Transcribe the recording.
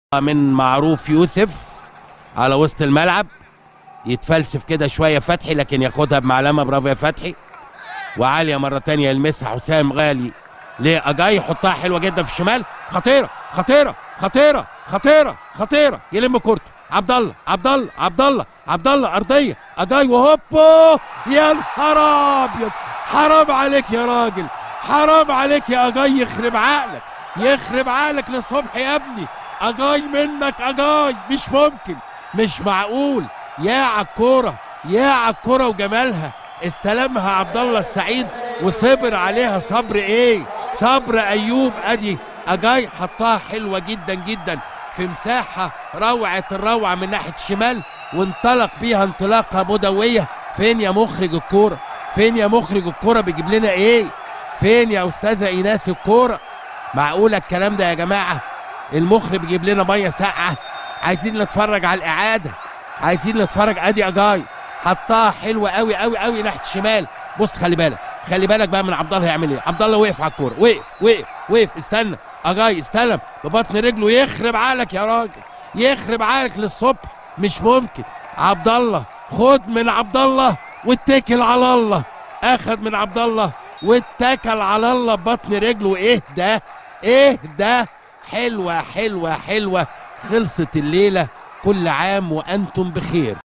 من معروف يوسف على وسط الملعب يتفلسف كده شويه فتحي لكن ياخدها بمعلمه برافو يا فتحي وعاليه مره تانية يلمسها حسام غالي لاجاي يحطها حلوه جدا في الشمال خطيره خطيره خطيره خطيره خطيره يلم كورته عبد الله عبد الله عبد الله عبد الله ارضيه اجاي وهوبو يا نهار ابيض حرام عليك يا راجل حرام عليك يا اجاي يخرب عقلك يخرب عقلك للصبح يا ابني اجاي منك اجاي مش ممكن مش معقول يا عالكوره يا عالكوره وجمالها استلمها عبد الله السعيد وصبر عليها صبر ايه صبر ايوب ادي اجاي حطها حلوه جدا جدا في مساحه روعه الروعه من ناحيه الشمال وانطلق بيها انطلاقه بدويه فين يا مخرج الكوره فين يا مخرج الكوره بيجيب لنا ايه فين يا استاذه ايناس الكوره معقوله الكلام ده يا جماعه المخرج بيجيب لنا ميه ساقعه عايزين نتفرج على الاعاده عايزين نتفرج ادي اجاي حطها حلوه قوي قوي قوي ناحيه الشمال بص خلي بالك خلي بالك بقى من عبد الله هيعمل ايه عبد الله وقف على الكوره وقف وقف وقف استنى اجاي استلم ببطن رجله يخرب عقلك يا راجل يخرب عقلك للصبح مش ممكن عبد الله خد من عبد الله واتكل على الله اخد من عبد الله واتكل على الله ببطن رجله ايه ده ايه ده حلوه حلوه حلوه خلصت الليله كل عام وانتم بخير